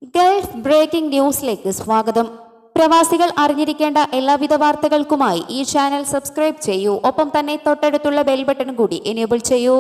Gulf breaking ന്യൂസിലേക്ക് സ്വാഗതം പ്രവാസികൾ അറിഞ്ഞിരിക്കേണ്ട എല്ലാവിധ വാർത്തകൾക്കുമായി ഈ ചാനൽ സബ്സ്ക്രൈബ് ചെയ്യൂ ഒപ്പം തന്നെ തൊട്ടടുത്തുള്ള ബെൽ ബട്ടൺ കൂടി എനേബിൾ ചെയ്യൂ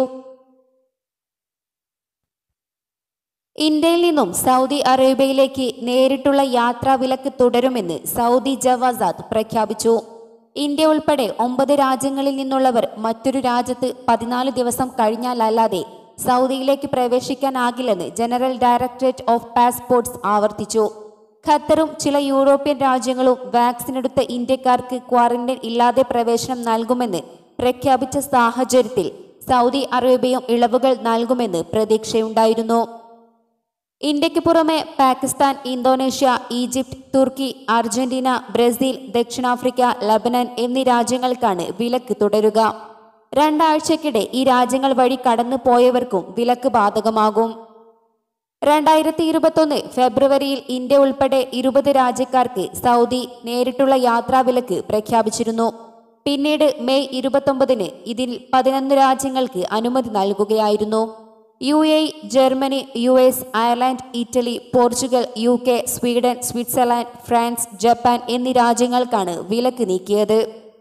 ഇന്ത്യയിൽ നിന്നും സൗദി അറേബ്യയിലേക്ക് നേരിട്ടുള്ള യാത്രാ വിലക്ക് തുടരുമെന്ന് സൗദി ജവാസാദ് പ്രഖ്യാപിച്ചു ഇന്ത്യ ഉൾപ്പെടെ ഒമ്പത് രാജ്യങ്ങളിൽ നിന്നുള്ളവർ മറ്റൊരു രാജ്യത്ത് പതിനാല് ദിവസം കഴിഞ്ഞാലല്ലാതെ സൗദിയിലേക്ക് പ്രവേശിക്കാനാകില്ലെന്ന് ജനറൽ ഡയറക്ടറേറ്റ് ഓഫ് പാസ്പോർട്ട്സ് ആവർത്തിച്ചു ഖത്തറും ചില യൂറോപ്യൻ രാജ്യങ്ങളും വാക്സിൻ എടുത്ത ഇന്ത്യക്കാർക്ക് ക്വാറന്റൈൻ ഇല്ലാതെ പ്രവേശനം നൽകുമെന്ന് പ്രഖ്യാപിച്ച സാഹചര്യത്തിൽ സൗദി അറേബ്യയും ഇളവുകൾ നൽകുമെന്ന് പ്രതീക്ഷയുണ്ടായിരുന്നു ഇന്ത്യക്ക് പുറമെ പാകിസ്ഥാൻ ഇന്തോനേഷ്യ ഈജിപ്ത് തുർക്കി അർജന്റീന ബ്രസീൽ ദക്ഷിണാഫ്രിക്ക ലബനൻ എന്നീ രാജ്യങ്ങൾക്കാണ് വിലക്ക് തുടരുക രണ്ടാഴ്ചക്കിടെ ഈ രാജ്യങ്ങൾ വഴി കടന്നു പോയവർക്കും വിലക്ക് ബാധകമാകും രണ്ടായിരത്തി ഇരുപത്തൊന്ന് ഫെബ്രുവരിയിൽ ഇന്ത്യ ഉൾപ്പെടെ ഇരുപത് രാജ്യക്കാർക്ക് സൗദി നേരിട്ടുള്ള യാത്രാവിലക്ക് പ്രഖ്യാപിച്ചിരുന്നു പിന്നീട് മെയ് ഇരുപത്തൊമ്പതിന് ഇതിൽ പതിനൊന്ന് രാജ്യങ്ങൾക്ക് അനുമതി നൽകുകയായിരുന്നു U A Germany U S Ireland Italy Portugal U K Sweden Switzerland France Japan എന്നീ രാജ്യങ്ങൾക്കാണ് വിലക്ക് നീക്കിയത്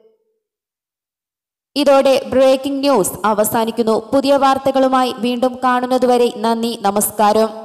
ഇതോടെ ബ്രേക്കിംഗ് ന്യൂസ് അവസാനിക്കുന്നു പുതിയ വാർത്തകളുമായി വീണ്ടും കാണുന്നതുവരെ നന്ദി നമസ്കാരം